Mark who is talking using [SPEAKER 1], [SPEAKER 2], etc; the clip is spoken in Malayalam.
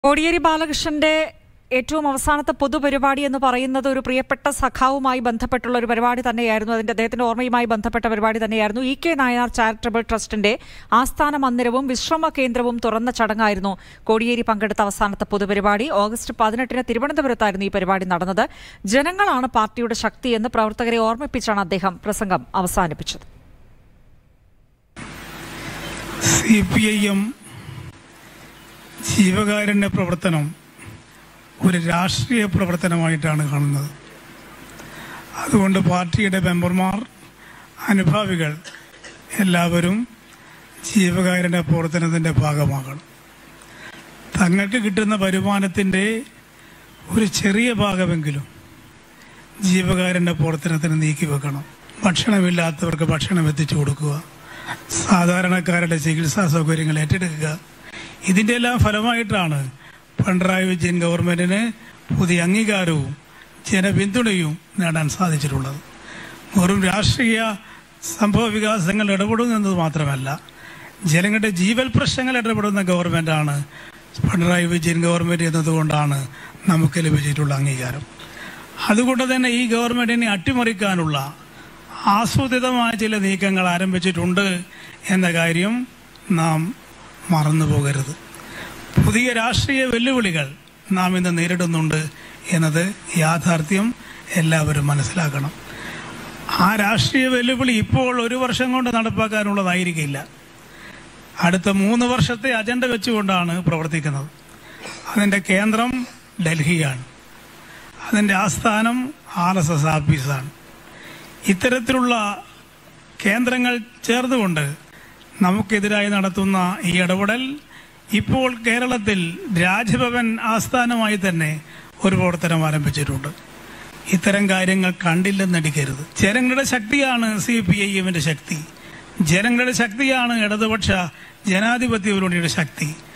[SPEAKER 1] കോടിയേരി ബാലകൃഷ്ണന്റെ ഏറ്റവും അവസാനത്തെ പൊതുപരിപാടി എന്ന് പറയുന്നത് ഒരു പ്രിയപ്പെട്ട സഖാവുമായി ബന്ധപ്പെട്ടുള്ള ഒരു പരിപാടി തന്നെയായിരുന്നു അതിന്റെ അദ്ദേഹത്തിന്റെ ഓർമ്മയുമായി ബന്ധപ്പെട്ട പരിപാടി തന്നെയായിരുന്നു ഇ കെ നായനാർ ചാരിറ്റബിൾ ട്രസ്റ്റിന്റെ ആസ്ഥാന മന്ദിരവും വിശ്രമ കേന്ദ്രവും തുറന്ന ചടങ്ങായിരുന്നു കോടിയേരി പങ്കെടുത്ത അവസാനത്തെ പൊതുപരിപാടി ഓഗസ്റ്റ് പതിനെട്ടിന് തിരുവനന്തപുരത്തായിരുന്നു ഈ പരിപാടി നടന്നത് ജനങ്ങളാണ് പാർട്ടിയുടെ ശക്തിയെന്ന് പ്രവർത്തകരെ ഓർമ്മിപ്പിച്ചാണ് അദ്ദേഹം പ്രസംഗം അവസാനിപ്പിച്ചത്
[SPEAKER 2] സി പി ഐ എം ജീവകാരുണ്യ പ്രവർത്തനം ഒരു രാഷ്ട്രീയ പ്രവർത്തനമായിട്ടാണ് കാണുന്നത് അതുകൊണ്ട് പാർട്ടിയുടെ മെമ്പർമാർ അനുഭാവികൾ എല്ലാവരും ജീവകാരുണ്യ പ്രവർത്തനത്തിൻ്റെ ഭാഗമാകണം തങ്ങൾക്ക് കിട്ടുന്ന വരുമാനത്തിൻ്റെ ഒരു ചെറിയ ഭാഗമെങ്കിലും ജീവകാരുണ്യ പ്രവർത്തനത്തിന് നീക്കി വെക്കണം ഭക്ഷണമില്ലാത്തവർക്ക് ഭക്ഷണം എത്തിച്ചു കൊടുക്കുക സാധാരണക്കാരുടെ ചികിത്സാ സൗകര്യങ്ങൾ ഏറ്റെടുക്കുക ഇതിൻ്റെ എല്ലാം ഫലമായിട്ടാണ് പിണറായി വിജയൻ ഗവൺമെന്റിന് പുതിയ അംഗീകാരവും ജനപിന്തുണയും നേടാൻ സാധിച്ചിട്ടുള്ളത് വെറും രാഷ്ട്രീയ സംഭവ വികാസങ്ങൾ ഇടപെടുന്നത് മാത്രമല്ല ജനങ്ങളുടെ ജീവൽ പ്രശ്നങ്ങൾ ഇടപെടുന്ന ഗവൺമെന്റാണ് പിണറായി വിജയൻ ഗവൺമെന്റ് എന്നതുകൊണ്ടാണ് നമുക്ക് ലഭിച്ചിട്ടുള്ള അംഗീകാരം അതുകൊണ്ട് തന്നെ ഈ ഗവൺമെന്റിനെ അട്ടിമറിക്കാനുള്ള ആസൂത്രിതമായ ചില നീക്കങ്ങൾ ആരംഭിച്ചിട്ടുണ്ട് എന്ന കാര്യം നാം മറന്നു പോകരുത് പുതിയ രാഷ്ട്രീയ വെല്ലുവിളികൾ നാം ഇന്ന് നേരിടുന്നുണ്ട് എന്നത് യാഥാർത്ഥ്യം എല്ലാവരും മനസ്സിലാക്കണം ആ രാഷ്ട്രീയ വെല്ലുവിളി ഇപ്പോൾ ഒരു വർഷം കൊണ്ട് നടപ്പാക്കാനുള്ളതായിരിക്കില്ല അടുത്ത മൂന്ന് വർഷത്തെ അജണ്ട വെച്ചുകൊണ്ടാണ് പ്രവർത്തിക്കുന്നത് അതിൻ്റെ കേന്ദ്രം ഡൽഹിയാണ് അതിൻ്റെ ആസ്ഥാനം ആർ എസ് എസ് ആഫീസാണ് ഇത്തരത്തിലുള്ള കേന്ദ്രങ്ങൾ ചേർന്നുകൊണ്ട് നമുക്കെതിരായി നടത്തുന്ന ഈ ഇടപെടൽ ഇപ്പോൾ കേരളത്തിൽ രാജ്ഭവൻ ആസ്ഥാനമായി തന്നെ ഒരു പ്രവർത്തനം ആരംഭിച്ചിട്ടുണ്ട് ഇത്തരം കാര്യങ്ങൾ കണ്ടില്ലെന്നടിക്കരുത് ജനങ്ങളുടെ ശക്തിയാണ് സി പി ഐ എമ്മിന്റെ ശക്തി ജനങ്ങളുടെ ശക്തിയാണ് ഇടതുപക്ഷ ജനാധിപത്യ മുന്നണിയുടെ ശക്തി